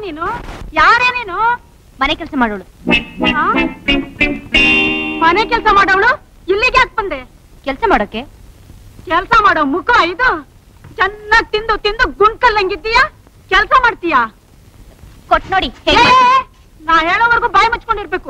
ನೀನು ಯಾರೇ ನೀನು ಮನೆ ಕೆಲಸ ಮಾಡೋಳು ಆ? ಮನೆ ಕೆಲಸ ಮಾಡೋವಳು ಇಲ್ಲಿಗೆ ಯಾಕೆ ಬಂದೆ ಕೆಲಸ ಮಾಡೋಕೆ ಕೆಲಸ ಮಾಡೋ ಮುಖ ಇದು ಚೆನ್ನಾಗ್ ತಿಂದು ತಿಂದು ಗುಂಡ್ಕಲ್ಲಂಗಿದ್ದೀಯ ಕೆಲಸ ಮಾಡ್ತೀಯಾ ಕೊಟ್ ನೋಡಿ ಏ, ನಾ ಹೇಳೋವರೆಗೂ ಬಾಯಿ ಮುಚ್ಕೊಂಡಿರ್ಬೇಕು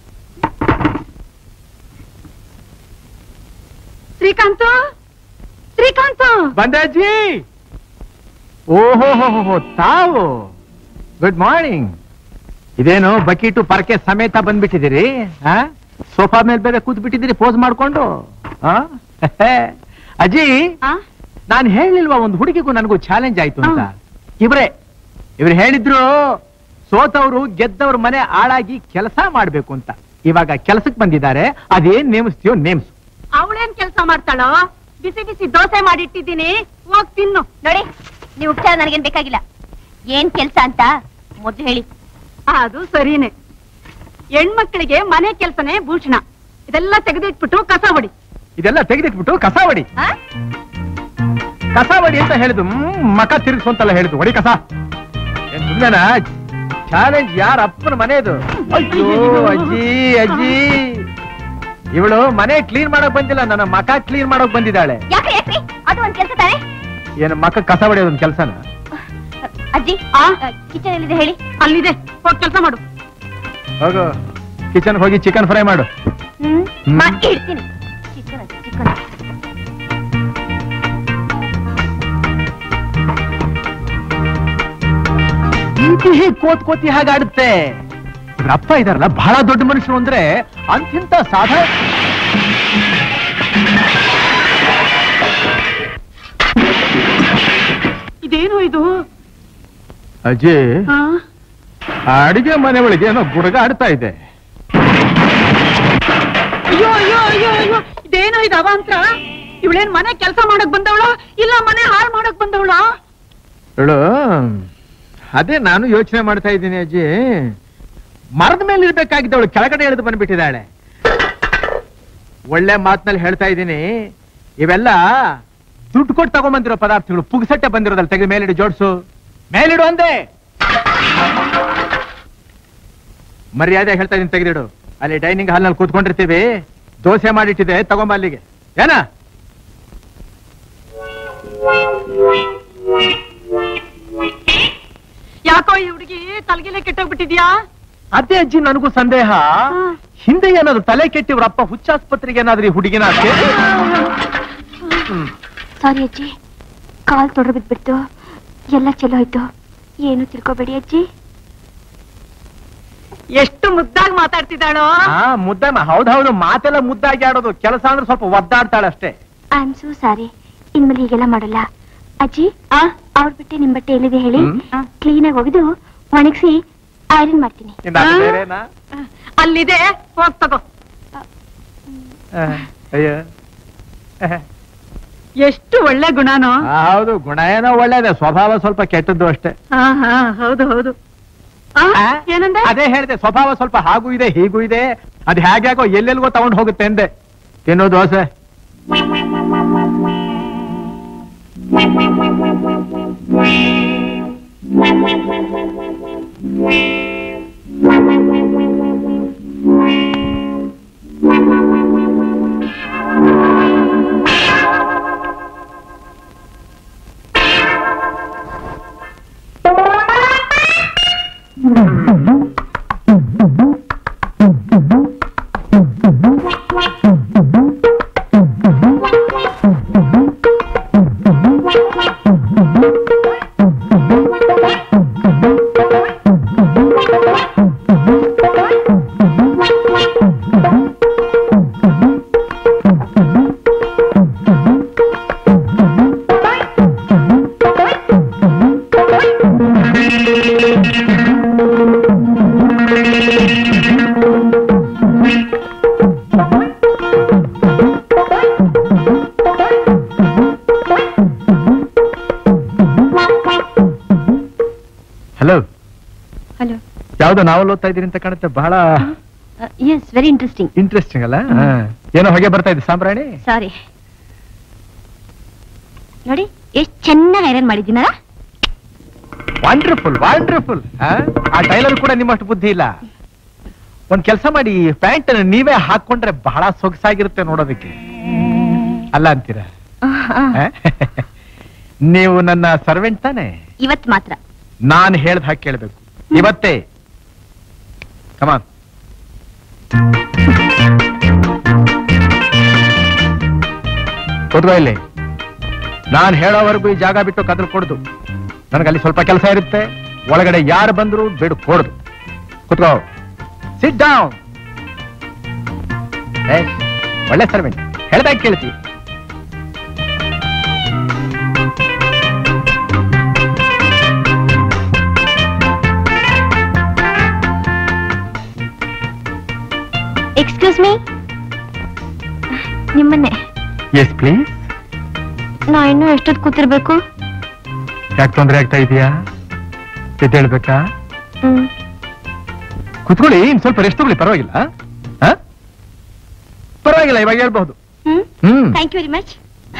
ಶ್ರೀಕಾಂತ್ ಶ್ರೀಕಾಂತ್ ಬಂದಾಜಿ ಓಹೋ ಹೋ ತಾವು ಗುಡ್ ಮಾರ್ನಿಂಗ್ ಇದೇನು ಬಕೀಟು ಪರಕೆ ಸಮೇತ ಬಂದ್ಬಿಟ್ಟಿದ್ದೀರಿ ಆ ಸೋಫಾ ಮೇಲೆ ಬೇರೆ ಕೂತ್ ಬಿಟ್ಟಿದ್ದೀರಿ ಪೋಸ್ ಮಾಡ್ಕೊಂಡು ಆ? ಅಜ್ಜಿ ಆ? ನಾನು ಹೇಳಿಲ್ವಾ ಒಂದು ಹುಡುಗಿಗೂ ನನಗೂ ಚಾಲೆಂಜ್ ಆಯ್ತು ಅಂತ ಹಾ. ಇವ್ರೆ ಇವ್ರು ಹೇಳಿದ್ರು ಸೋತವ್ರು ಗೆದ್ದವ್ರ ಮನೆ ಹಾಳಾಗಿ ಕೆಲಸ ಮಾಡ್ಬೇಕು ಅಂತ ಇವಾಗ ಕೆಲಸಕ್ಕೆ ಬಂದಿದ್ದಾರೆ ಅದೇನ್ ನೇಮಿಸ್ತೀಯೋ ನೇಮ್ಸು ಅವಳೇನ್ ಕೆಲಸ ಮಾಡ್ತಾಳೋ ಬಿಸಿ ಬಿಸಿ ದೋಸೆ ಮಾಡಿಟ್ಟಿದ್ದೀನಿ ಹೋಗ್ ತಿನ್ನು ನೋಡಿ ನೀವು ಉಪಚಾರ ನನಗೇನ್ ಬೇಕಾಗಿಲ್ಲ ಏನ್ ಕೆಲ್ಸ ಅಂತ ಮೊದ್ಲು ಹೇಳಿ ಅದು ಸರಿನೇ ಹೆಣ್ಮಕ್ಳಿಗೆ ಮನೆ ಕೆಲ್ಸನೇ ಭೂಷಣ ಇದೆಲ್ಲ ತೆಗೆದಿಟ್ಬಿಟ್ಟು ಕಸ ಹೊಡಿ ಇದೆಲ್ಲ ತೆಗೆದಿಟ್ಬಿಟ್ಟು ಕಸ ಹೊಡಿ ಆ? ಕಸ ಹೊಡಿ ಅಂತ ಹೇಳಿದ್ರು ಹ್ಮ್, ಮಕ ತಿರುಗಿಸು ಅಂತಲ್ಲ ಹೇಳಿದ್ರು ಹೊಡಿ ಕಸ ಏನ್ ಸುಮ್ನೆನಾ ಚಾಲೆಂಜ್ ಯಾರ ಅಪ್ಪನ ಮನೆದು ಅಯ್ಯೋ ಅಜ್ಜಿ ಅಜ್ಜಿ ಇವಳು ಮನೆ ಕ್ಲೀನ್ ಮಾಡಕ್ ಬಂದಿಲ್ಲ ನನ್ನ ಮಕ ಕ್ಲೀನ್ ಮಾಡಕ್ ಬಂದಿದ್ದಾಳೆ ಯಾಕ್ರಿ ಯಾಕ್ರಿ ಅದು ಒಂದ್ ಕೆಲ್ಸ ತಾನೆ ಏನು ಮಕ ಕಸ ಹೊಡೆಯೋದೊಂದು ಕೆಲಸನ ಅಜ್ಜಿ ಕಿಚನ್ ಎಲ್ಲಿದೆ ಹೇಳಿ ಅಲ್ಲಿದೆ ಹೋಗ್ ಕೆಲಸ ಮಾಡು ಹೋಗು ಕಿಚನ್ ಹೋಗಿ ಚಿಕನ್ ಫ್ರೈ ಮಾಡು ಹ್ಮ್ ಹ್ಮ್. ಮಾಡಿ ಇಡ್ತೀನಿ ಚಿಕನ್ ಚಿಕನ್ ಈಟಿ ಹೀಗ್ ಕೋತ್ ಕೋತಿ ಹಾಗಾಡುತ್ತೆ ಇವ್ರ ಅಪ್ಪ ಇದಾರಲ್ಲ ಬಹಳ ದೊಡ್ಡ ಮನುಷ್ಯರು ಅಂದ್ರೆ ಅಂತಿಂತ ಸಾಧಾರಣ ಇದೇನು ಇದು ಅಜ್ಜಿ ಆ? ಅಡಿಗೆ ಮನೆ ಒಳಗೆ ಏನೋ ಗುಡುಗ ಆಡ್ತಾ ಇದೆ ಅಯ್ಯೋ ಅಯ್ಯೋ ಅಯ್ಯೋ ಅಯ್ಯೋ ಇದೇನು ಇದು ಅವಾಂತರ ಇವಳೇನ್ ಮನೆ ಕೆಲಸ ಮಾಡಕ್ ಬಂದವಳು ಇಲ್ಲ ಮನೆ ಹಾಳು ಮಾಡಕ್ ಬಂದವಳು ಹೇಳು ಅದೇ ನಾನು ಯೋಚನೆ ಮಾಡ್ತಾ ಇದ್ದೀನಿ ಅಜ್ಜಿ ಮರದ ಮೇಲೆ ಇರ್ಬೇಕಾಗಿದ್ದವಳು ಕೆಳಗಡೆ ಇಳಿದು ಬಂದ್ಬಿಟ್ಟಿದ್ದಾಳೆ ಒಳ್ಳೆ ಮಾತಿನಲ್ಲಿ ಹೇಳ್ತಾ ಇದ್ದೀನಿ ಇವೆಲ್ಲ ದುಡ್ಡು ಕೊಟ್ಟು ತಗೊಂಬಂದಿರೋ ಪದಾರ್ಥಗಳು ಪುಗ್ಸಟ್ಟೆ ಬಂದಿರೋದಲ್ಲ ತೆಗೆದು ಮೇಲಿಡು ಜೋಡ್ಸು ಮೇಲಿಡು ಅಂದೆ ಮರ್ಯಾದೆ ಹೇಳ್ತಾ ಇದೀನಿ ತೆಗೆದಿಡು ಅಲ್ಲಿ ಡೈನಿಂಗ್ ಹಾಲ್ನಲ್ಲಿ ಕೂತ್ಕೊಂಡಿರ್ತೀವಿ ದೋಸೆ ಮಾಡಿಟ್ಟಿದೆ ತಗೊಂಬ ಅಲ್ಲಿಗೆ ಏನ ಯಾಕೋ ಈ ಹುಡುಗಿ ತಲಗಿಲೆ ಕೆಟ್ಟೋಗ್ಬಿಟ್ಟಿದ್ಯಾ ಅದೇ ಅಜ್ಜಿ ನನಗೂ ಸಂದೇಹ ಹಿಂದೆ ಏನಾದ್ರು ತಲೆ ಕೆಟ್ಟಿ ಅಪ್ಪ ಹುಚ್ಚಾಸ್ಪತ್ರೆಗೆ ಏನಾದ್ರೂ ಈ ಹುಡುಗಿನ ಸೇರಿ- ಹ್ಮ್. ಸಾರಿ ಅಜ್ಜಿ ಕಾಲ್ ತೊಡ್ರು ಬಿದ್ಬಿಡ್ತು ಎಲ್ಲ ಚಲೋ ಆಯ್ತು ಏನು ತಿಳ್ಕೊಬೇಡಿ ಅಜ್ಜಿ ಎಷ್ಟು ಮುದ್ದಾಗಿ ಮಾತಾಡ್ತಿದ್ದಾಳೋ ಆ ಮುದ್ದಮ್ಮ ಹೌದೌದು ಮಾತೆಲ್ಲ ಮುದ್ದಾಗಿ ಆಡೋದು ಕೆಲಸ ಅಂದ್ರೆ ಸ್ವಲ್ಪ ಒದ್ದಾಡ್ತಾಳೆ ಅಷ್ಟೇ ಐ ಆಮ್ ಸೋ ಸಾರಿ ಇನ್ಮೇಲೆ ಹೀಗೆಲ್ಲ ಮಾಡಲ್ಲ ಅಜ್ಜಿ ಅವ್ರ ಬಟ್ಟೆ ನಿಮ್ ಬಟ್ಟೆ ಎಲ್ಲಿದೆ ಹೇಳಿ ಹ್ಮ್. ಕ್ಲೀನ್ ಆಗಿ ಒಗೆದು ಒಣಗಿಸಿ ಐರನ್ ಮಾಡ್ತೀನಿ ಇನ್ನು ಅದು ಆ? ಬೇರೆನಾ? ಅಲ್ಲಿದೆ ಹೋಗ್ ತಗೋ ಆ, ಅಯ್ಯೋ ಆ, ಎಷ್ಟು ಒಳ್ಳೆ ಗುಣನೋ ಹೌದು ಗುಣ ಏನೋ ಒಳ್ಳೇದೆ ಸ್ವಭಾವ ಸ್ವಲ್ಪ ಕೆಟ್ಟದ್ದು ಅಷ್ಟೇ ಹಾ ಹಾ ಹೌದು ಹೌದು ಆ, ಆ? ಏನಂದೆ ಅದೇ ಹೇಳಿದೆ ಸ್ವಭಾವ ಸ್ವಲ್ಪ ಹಾಗೂ ಇದೆ ಹೀಗೂ ಇದೆ ಅದು ಹೇಗ್ಯಾಗೋ ಎಲ್ಲೆಲ್ಗೋ ತಗೊಂಡು ಹೋಗುತ್ತೆ ಎಂದೆ ತಿನ್ನೋ ದೋಸೆ ಹಲೋ ಹಲೋ ಯಾವ್ದೋ ನಾವಲ್ ಓದ್ತಾ ಇದೀರಿ ಅಂತ ಕಾಣುತ್ತೆ ಬಹಳ ಎಸ್ ವೆರಿ ಇಂಟ್ರೆಸ್ಟಿಂಗ್ ಇಂಟ್ರೆಸ್ಟಿಂಗ್ ಅಲ್ಲ ಹಾ. ಏನೋ ಹೊಗೆ ಬರ್ತಾ ಇದೆ ಸಾಂಬ್ರಾಣಿ ಸಾರಿ ನೋಡಿ ಎಷ್ಟ್ ಚೆನ್ನಾಗಿ ಐರನ್ ಮಾಡಿದ್ದೀನಲ್ಲ ವಂಡರ್ಫುಲ್ ವಂಡರ್ಫುಲ್ ಆ ಟೈಲರ್ ಕೂಡ ನಿಮ್ಮಷ್ಟು ಬುದ್ಧಿ ಇಲ್ಲ ಒಂದ್ ಕೆಲಸ ಮಾಡಿ ಪ್ಯಾಂಟ್ ನೀವೇ ಹಾಕೊಂಡ್ರೆ ಬಹಳ ಸೊಗಸಾಗಿರುತ್ತೆ ನೋಡೋದಕ್ಕೆ ಅಲ್ಲ ಅಂತೀರಾ ಆ? ನೀವು ನನ್ನ ಸರ್ವೆಂಟ್ ತಾನೆ ಇವತ್ ಮಾತ್ರ ನಾನು ಹೇಳ್ದ ಹಾಗೆ ಕೇಳ್ಬೇಕು ಇವತ್ತೇ ಕಮಾನ್ ಕೂತ್ಕೋ ಇಲ್ಲಿ ನಾನು ಹೇಳೋವರೆಗೂ ಈ ಜಾಗ ಬಿಟ್ಟು ಕದಲ್ ಕೊಡುದು ನನಗಲ್ಲಿ ಸ್ವಲ್ಪ ಕೆಲಸ ಇರುತ್ತೆ ಒಳಗಡೆ ಯಾರು ಬಂದ್ರು ಬಿಡು ಕೊಡುದು ಕೂತ್ಕೋ ಸಿಟ್ ಡೌನ್ ಒಳ್ಳೆ ಸರ್ವೆಂಟ್ ಹೇಳ್ದಾಗ ಕೇಳ್ತಿ ಎಕ್ಸ್ಕ್ಯೂಸ್ ಮೀ ನಿಮ್ಮನ್ನೇ ಎಸ್ ಪ್ಲೀಸ್ ನಾ ಇನ್ನೂ ಎಷ್ಟೊತ್ತು ಕೂತಿರ್ಬೇಕು ಯಾಕೆ ತೊಂದರೆ ಆಗ್ತಾ ಇದೆಯಾ ಹೇಳ್ಬೇಕಾ ಹ್ಮ್ ಕುತ್ಕೊಳ್ಳಿ ಇನ್ ಸ್ವಲ್ಪ ರೆಸ್ಟ್ ತಗೊಳ್ಳಿ ಪರವಾಗಿಲ್ಲ ಆ? ಪರವಾಗಿಲ್ಲ ಇವಾಗ ಹೇಳ್ಬಹುದು hmm hmm thank you very much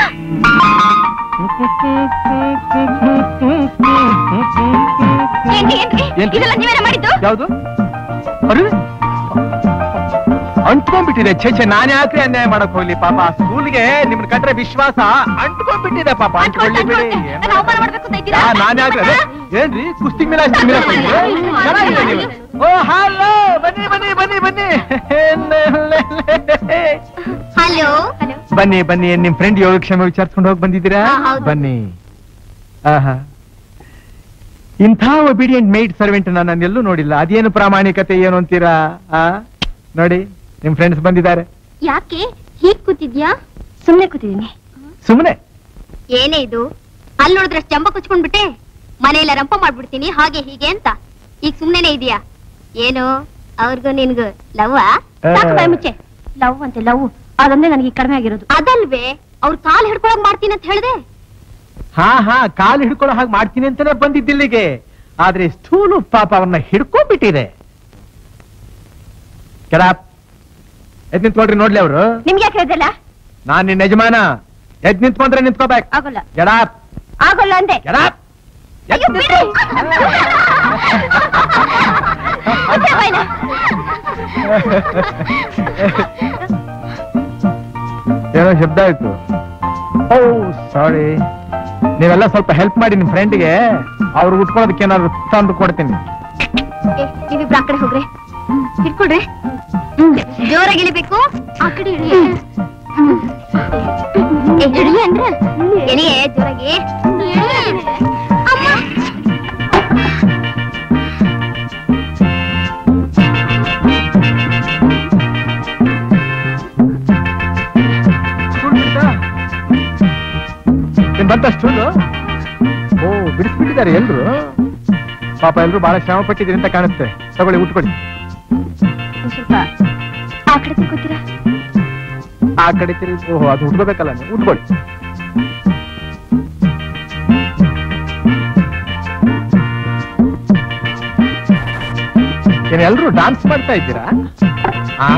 ಏನ್ರಿ ಏನ್ರಿ ಏನ್ರಿ? ಇದೆಲ್ಲ ನೀವೇನ ಮಾಡಿದ್ದು ಯಾವುದು ಅರೆ ಅಂಟ್ಕೊಂಡ್ಬಿಟ್ಟಿದೆ ಛೇ ಛೇ ನಾನೇ ಯಾಕ್ರಿ ಅನ್ಯಾಯ ಮಾಡಕ್ ಹೋಗ್ಲಿ ಪಾಪ ಸ್ಕೂಲ್ಗೆ ನಿಮ್ನ ಕಂಡ್ರೆ ವಿಶ್ವಾಸ ಅಂಟ್ಕೊಂಡ್ಬಿಟ್ಟಿದೆ ಪಾಪ ಅಂಟ್ಕೊಳ್ಳಿ ಬಿಡಿ ನಾನು ಅವಮಾನ ಮಾಡ್ಬೇಕು ಅಂತ ಇದ್ದೀರಾ? ಆ, ನಾನ್ ಯಾಕ್ರಿ ಅದೇ, ಏನ್ರಿ ಕುಸ್ತಿ ಮಿಲ ಮಿಲ ಚೆನ್ನಾಗಿದೆ ನೀವು ಓ ಹಲೋ ಬನ್ನಿ ಬನ್ನಿ ಬನ್ನಿ ಬನ್ನಿ ಹಲೋ ಬನ್ನಿ ಬನ್ನಿ ನಿಮ್ ಫ್ರೆಂಡ್ ಯೋಗಕ್ಷೇಮ ವಿಚಾರಿಸ್ಕೊಂಡು ಹೋಗಿ ಬಂದಿದ್ದೀರಾ ಹಾ, ಹೌದು. ಬನ್ನಿ ಆಹಾ ಇಂಥ ಒಬಿಡಿಯಂಟ್ ಮೇಡ್ ಸರ್ವೆಂಟ್ ನಾನು ಎಲ್ಲೂ ನೋಡಿಲ್ಲ ಅದೇನು ಪ್ರಾಮಾಣಿಕತೆ ಏನು ಅಂತೀರಾ ಆ ನೋಡಿ ನಿಮ್ ಫ್ರೆಂಡ್ಸ್ ಬಂದಿದ್ದಾರೆ ಯಾಕೆ ಹೀಗ್ ಕೂತಿದ್ಯಾ ಸುಮ್ನೆ ಕೂತಿದ್ದೀನಿ ಸುಮ್ಮನೆ ಏನೇ ಇದು ಅಲ್ಲಿ ನೋಡಿದ್ರೆ ಚಂಬ ಕುಚ್ಕೊಂಡ್ಬಿಟ್ಟೆ ಮನೆಯಲ್ಲ ರಂಪ ಮಾಡ್ಬಿಡ್ತೀನಿ ಹಾಗೆ ಹೀಗೆ ಅಂತ ಈಗ ಸುಮ್ನೆನೆ ಇದೆಯಾ ಏನು ಅವ್ರಿಗೂ ನಿನ್ಗೂ ಲವ್ ಸಾಕು ಬಾಯ್ ಮುಚ್ಚೆ ಲವ್ ಅಂತೆ ಲವ್ ಅದೊಂದೇ ನನಗೆ ಕಡಿಮೆ ಆಗಿರೋದು ಅದಲ್ವೇ ಅವ್ರ ಕಾಲ್ ಹಿಡ್ಕೊಳಕ್ ಮಾಡ್ತೀನಿ ಅಂತ ಹೇಳ್ದೆ ಹಾ ಹಾ ಕಾಲು ಹಿಡ್ಕೊಳ್ಳೋ ಹಾಗೆ ಮಾಡ್ತೀನಿ ಅಂತಾನೆ ಬಂದಿದ್ದಿಲ್ಲಿಗೆ ಆದ್ರೆ ಸ್ಥೂಲು ಪಾಪ ಅವನ್ನ ಹಿಡ್ಕೊಂಡ್ಬಿಟ್ಟಿದೆ ಕೆಡಾಪ್ ಎದ್ ನಿಂತ್ಕೊಳ್ರಿ ನೋಡ್ಲಿ ಅವರು ನಿಮ್ಗೆ ಯಾಕೆ ಹೇಳ್ದಲ್ಲ ನಾನ್ ನಿನ್ನ ಯಜಮಾನ ಎದ್ ನಿಂತ್ಕೊಂಡ್ರೆ ನಿಂತ್ಕೋಬೇಕು ಆಗೋಲ್ಲ ಕೆಡಾಪ್ ಆಗೋಲ್ಲ ಅಂದೆ ಕೆಡಾಪ್ ಎದ್ ಅಯ್ಯೋ, ಬಿಡಿ. ಮುಚ್ಚೆ ಬಾಯ್ನ. ಏನೋ ಶಬ್ದ ಆಯ್ತು ಓ ಸಾರಿ ನೀವೆಲ್ಲ ಸ್ವಲ್ಪ ಹೆಲ್ಪ್ ಮಾಡಿ ನಿಮ್ ಫ್ರೆಂಡ್ಗೆ ಅವ್ರು ಉಟ್ಕೊಳ್ಳೋದಕ್ಕೆ ಏನಾದ್ರು ತಂದು ಕೊಡ್ತೀನಿ ಏ, ನೀವಿಬ್ರು ಆ ಕಡೆ ಹೋಗ್ರಿ ಹಿಡ್ಕೊಳ್ರಿ ಜೋರಾಗಿ ಇಳಿಬೇಕು ಆ ಕಡೆ ಇಳಿ ಏ, ಇಳಿ ಅಂದ್ರೆ ಎಳಿಯೇ ಜೋರಾಗಿ ಅಮ್ಮ. ಏನ್ ಬಂತ ಸ್ಟೂಲು ಓ ಬಿಡಿಸ್ಬಿಟ್ಟಿದ್ದಾರೆ ಎಲ್ರು ಪಾಪ ಎಲ್ರು ಬಹಳ ಶ್ರಮ ಪಟ್ಟಿದ್ದೀರಿ ಅಂತ ಕಾಣುತ್ತೆ ತಗೊಳ್ಳಿ ಉಟ್ಕೊಳ್ಳಿ ಒಂದ್ ಸ್ವಲ್ಪ ಆ ಕಡೆ ತಿರ್ಕೋತೀರಾ ಆ ಕಡೆ ತಿರುಗಿ ಓಹೋ ಅದು ಉಟ್ಕೋಬೇಕಲ್ಲ ನೀವು ಉಟ್ಕೊಳ್ಳಿ ಏನ್ ಎಲ್ರು ಡಾನ್ಸ್ ಮಾಡ್ತಾ ಇದ್ದೀರಾ ಆ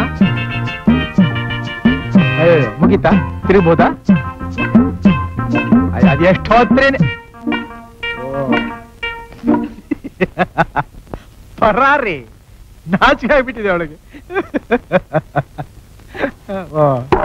ಏ ಮುಗೀತಾ ತಿರುಗ್ಬೋದಾ ಅಯ್ಯ, ಅದ್ ಎಷ್ಟು ಹೊತ್ರೇನೆ ಪರಾರಿ ನಾಚಿಕೆ ಆಗ್ಬಿಟ್ಟಿದೆ ಅವಳಿಗೆ ಓ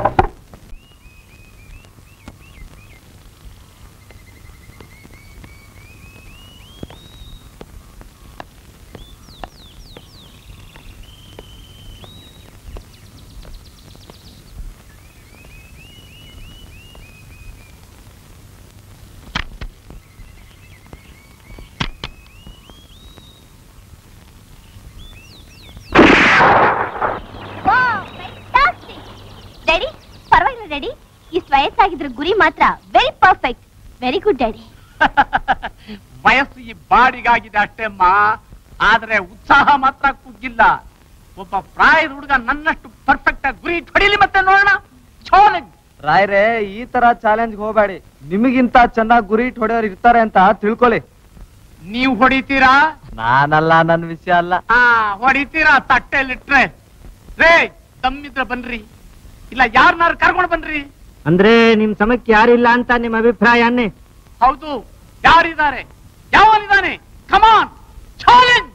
ಡ್ಯಾಡಿ ಪರವಾಗಿಲ್ಲ ಡ್ಯಾಡಿ ಇಷ್ಟು ವಯಸ್ಸಾಗಿದ್ರ ಗುರಿ ಮಾತ್ರ very perfect very good daddy ವಯಸ್ಸು ಈ ಬಾಡಿಗಾಗಿದೆ ಅಷ್ಟೇಮ್ಮ ಆದ್ರೆ ಉತ್ಸಾಹ ಮಾತ್ರ ಕುಗ್ಗಿಲ್ಲ ಒಬ್ಬ ಪ್ರಾಯದ ಹುಡುಗ ನನ್ನಷ್ಟು ಪರ್ಫೆಕ್ಟ್ ಆಗಿ ಗುರಿ ಇಟ್ಟು ಹೊಡಿಲಿ ಮತ್ತೆ ನೋಡೋಣ ಚಾಲೆಂಜ್ ರಾಯ್ರೆ ಈ ತರ ಚಾಲೆಂಜ್ ಹೋಗ್ಬೇಡಿ ನಿಮಗಿಂತ ಚೆನ್ನಾಗಿ ಗುರಿ ಇಟ್ಟು ಹೊಡೆಯೋರು ಇರ್ತಾರೆ ಅಂತ ತಿಳ್ಕೊಳ್ಳಿ ನೀವು ಹೊಡಿತೀರಾ ನಾನಲ್ಲ ನನ್ ವಿಷಯ ಅಲ್ಲ ಆ ಹೊಡಿತೀರಾ ತಟ್ಟೆಲಿಟ್ರೆ ರೇ ತಮ್ಮಿದ್ರೆ ಬನ್ರಿ ಇಲ್ಲ ಯಾರನ್ನಾರು ಕರ್ಕೊಂಡು ಬನ್ರಿ ಅಂದ್ರೆ ನಿಮ್ ಸಮಕ್ಕೆ ಯಾರಿಲ್ಲ ಅಂತ ನಿಮ್ ಅಭಿಪ್ರಾಯ ಅನ್ನೆ ಹೌದು ಯಾರಿದ್ದಾರೆ ಯಾವನಿದ್ದಾನೆ come on challenge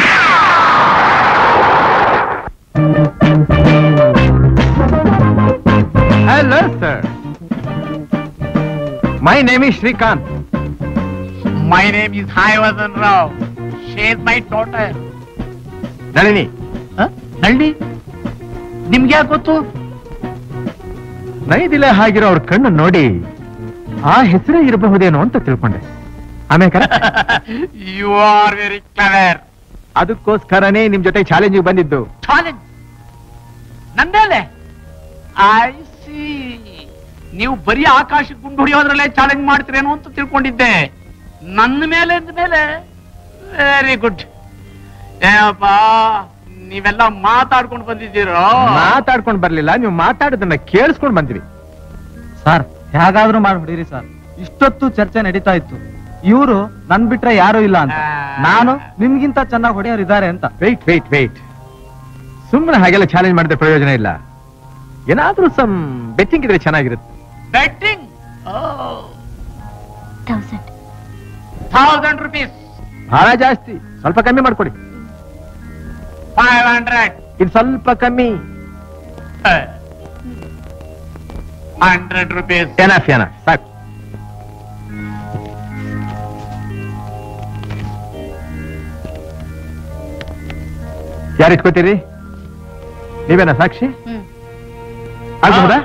hello sir my name is Srikanth my name is Hayavardhan Rao share my daughter Nalini ನಳ್ಳಿ ನಿಮ್ಗೆ ಯಾಕೆ ಗೊತ್ತು ನೈದಿಲೆ ಹಾಗಿರೋ ಅವ್ರ ಕಣ್ಣು ನೋಡಿ ಆ ಹೆಸರೇ ಇರಬಹುದೇನೋ ಅಂತ ತಿಳ್ಕೊಂಡೆ ಆಮೇಲೆ ಯು ಆರ್ ವೆರಿ ಕ್ಲವರ್ ಅದಕ್ಕೋಸ್ಕರನೇ ನಿಮ್ ಜೊತೆ ಚಾಲೆಂಜಿಗೆ ಬಂದಿದ್ದು ಚಾಲೆಂಜ್ ನಂದೇಲೆ ಐ ಸಿ ನೀವು ಬರೀ ಆಕಾಶಕ್ಕೆ ಗುಂಡು ಹೊಡೆಯೋದ್ರಲ್ಲೇ ಚಾಲೆಂಜ್ ಮಾಡ್ತೀರೇನೋ ಅಂತ ತಿಳ್ಕೊಂಡಿದ್ದೆ ನನ್ನ ಮೇಲೆ ಅಂದ ಮೇಲೆ ವೆರಿ ಗುಡ್ ಏನಪ್ಪ ನೀವೆಲ್ಲ ಮಾತಾಡ್ಕೊಂಡು ಬಂದಿದ್ದೀರೋ ಮಾತಾಡ್ಕೊಂಡ್ ಬರ್ಲಿಲ್ಲ ನೀವು ಮಾತಾಡೋದನ್ನ ಕೇಳಿಸ್ಕೊಂಡ್ ಬಂದ್ವಿ ಸರ್ ಹೇಗಾದ್ರೂ ಮಾಡಿ ಹೊಡೀರಿ ಸರ್ ಇಷ್ಟೊತ್ತು ಚರ್ಚೆ ನಡೀತಾ ಇತ್ತು ಇವರು ನನ್ ಬಿಟ್ರೆ ಯಾರು ಇಲ್ಲ ಅಂತ ನಾನು ನಿಮ್ಗಿಂತ ಚೆನ್ನಾಗಿ ಹೊಡೆಯೋರು ಇದ್ದಾರೆ ಅಂತ ವೆಯ್ಟ್ ವೆಯ್ಟ್ ವೆಯ್ಟ್ ಸುಮ್ಮನೆ ಹಾಗೆಲ್ಲ ಚಾಲೆಂಜ್ ಮಾಡಿದ್ರೆ ಪ್ರಯೋಜನ ಇಲ್ಲ ಏನಾದ್ರೂ ಸಮ್ ಬೆಟ್ಟಿಂಗ್ ಇದ್ರೆ ಚೆನ್ನಾಗಿರುತ್ತೆ ಬೆಟ್ಟಿಂಗ್ ತೌಸಂಡ್ ಥೌಸಂಡ್ ರುಪೀಸ್ ಬಹಳ ಜಾಸ್ತಿ ಸ್ವಲ್ಪ ಕಮ್ಮಿ ಮಾಡ್ಕೊಡಿ ಫೈವ್ ಹಂಡ್ರೆಡ್ ಇದು ಸ್ವಲ್ಪ ಕಮ್ಮಿ ಹಂಡ್ರೆಡ್ ರುಪೀಸ್ ಎನಫ್ ಎನಫ್ ಸಾಕು ಯಾರು ಇಟ್ಕೋತೀರಿ ನೀವೇನಾ ಸಾಕ್ಷಿ ಹ್ಮ್ ಆಗ್ಬಹುದಾ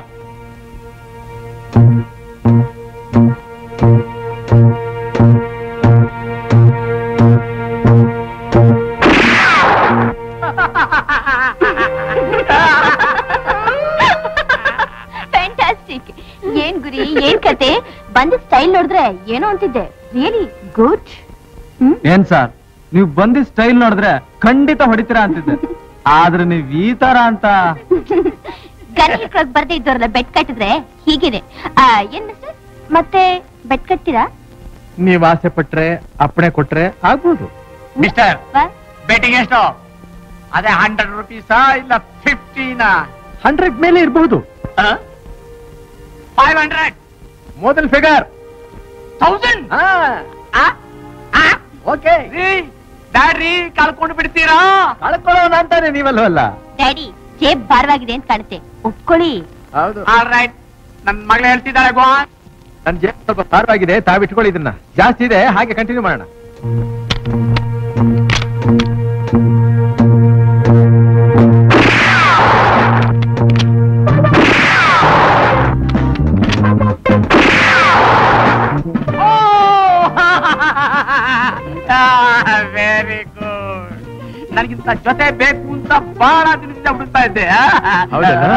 ಫ್ಯಾಂಟಾಸ್ಟಿಕ್ ಏನ್ ಗುರಿ ಏನ್ ಕತೆ ಬಂದ ಸ್ಟೈಲ್ ನೋಡಿದ್ರೆ ಏನೋ ಅಂತಿದ್ದೆ ರಿಯಲಿ ಗುಡ್ ಏನ್ ಸರ್ ನೀವು ಬಂದಿದ್ ಸ್ಟೈಲ್ ನೋಡಿದ್ರೆ ಖಂಡಿತ ಹೊಡಿತೀರಾ ಅಂತಿದ್ದೆ ಆದ್ರೆ ನೀವ್ ಈ ತರ ಅಂತ ಗನ್ ಹಿಡ್ಕೊಳಕ್ ಬರ್ದೇ ಇದ್ದವ್ರಲ್ಲ ಬೆಟ್ ಕಟ್ಟಿದ್ರೆ ಹೀಗಿದೆ ಆ, ಏನ್ ಮಿಸ್ಟರ್ ಮತ್ತೆ ಬೆಟ್ ಕಟ್ತೀರಾ ನೀವ್ ಆಸೆ ಪಟ್ರೆ ಅಪ್ಪಣೆ ಕೊಟ್ರೆ ಆಗ್ಬೋದು ಮಿಸ್ಟರ್ ವಾ? ಬೆಟ್ಟಿಂಗ್ ಎಷ್ಟು ಅದೇ ಹಂಡ್ರೆಡ್ ರುಪೀಸಾ ಇಲ್ಲ ಫಿಫ್ಟೀನಾ ಹಂಡ್ರೆಡ್ ಮೇಲೆ ಇರಬಹುದು ಫೈವ್ ಹಂಡ್ರೆಡ್ ಮೊದಲ್ ಫಿಗರ್ ಥೌಸಂಡ್ ಓಕೆ ಬ್ಯಾಡ್ರಿ ಕಳ್ಕೊಂಡು ಬಿಡ್ತೀರಾ ಕಳ್ಕೊಳ್ಳೋಣ ಅಂತಾನೆ ನೀವಲ್ವಲ್ಲ ಡ್ಯಾಡಿ ಜೇಬ್ ಭಾರವಾಗಿದೆ ಅಂತ ಕಾಣುತ್ತೆ ಒಪ್ಕೊಳ್ಳಿ ಹೌದು ಆಲ್ ರೈಟ್ ನನ್ ಮಗಳು ಹೇಳ್ತಿದ್ದಾಳೆ ಗೋ ನನ್ ಜೇಬ್ ಸ್ವಲ್ಪ ಭಾರವಾಗಿದೆ ತಾವಿಟ್ಕೊಳ್ಳಿ ಇದನ್ನ ಜಾಸ್ತಿ ಇದೆ ಹಾಗೆ ಕಂಟಿನ್ಯೂ ಮಾಡೋಣ ವೆರಿ ಗುಡ್ ನನಗಿಂತ ಜೊತೆ ಬೇಕು ಅಂತ ಬಹಳ ದಿನದಿಂದ ಹುಡುಕ್ತಾ ಇದ್ದೆ ಹೌದಾ?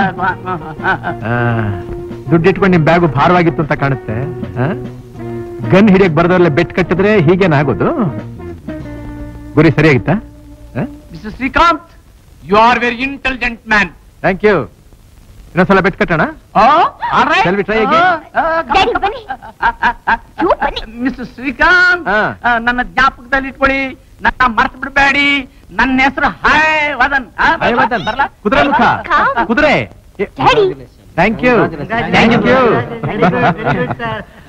ದುಡ್ಡು ಇಟ್ಕೊಂಡು ನಿಮ್ ಬ್ಯಾಗು ಭಾರವಾಗಿತ್ತು ಅಂತ ಕಾಣುತ್ತೆ ಗನ್ ಹಿಡಿಯಕ್ ಬರದವ್ರಲ್ಲ ಬೆಟ್ ಕಟ್ಟಿದ್ರೆ ಹೀಗೇನಾಗೋದು ಗುರಿ ಸರಿಯಾಗಿತ್ತಾ mister Srikanth you are very intelligent man thank you ಇನ್ನೊಂದ್ಸಲ ಬೆಟ್ ಕಟ್ಟೋಣ Shall we try again? Daddy ಬನ್ನಿ ಇವ್ರು ಬನ್ನಿ. ಮಿಸ್ಟರ್ ಶ್ರೀಕಾಂತ್ ಹಾ. ಆ, ನನ್ನ ಜ್ಞಾಪಕದಲ್ಲಿ ಇಟ್ಕೊಳ್ಳಿ ನನ್ನ ಮರ್ತು ಬಿಡಬೇಡಿ ನನ್ನ ಹೆಸರು ಹಾಯ್ ವದನ್ ಆ, ಬರ್ಲಾ? ಹೈವದನ್, ಬರ್ಲಾ? ಕುದುರೆ ಮುಖ Come. ಕುದುರೆ daddy thank you thank you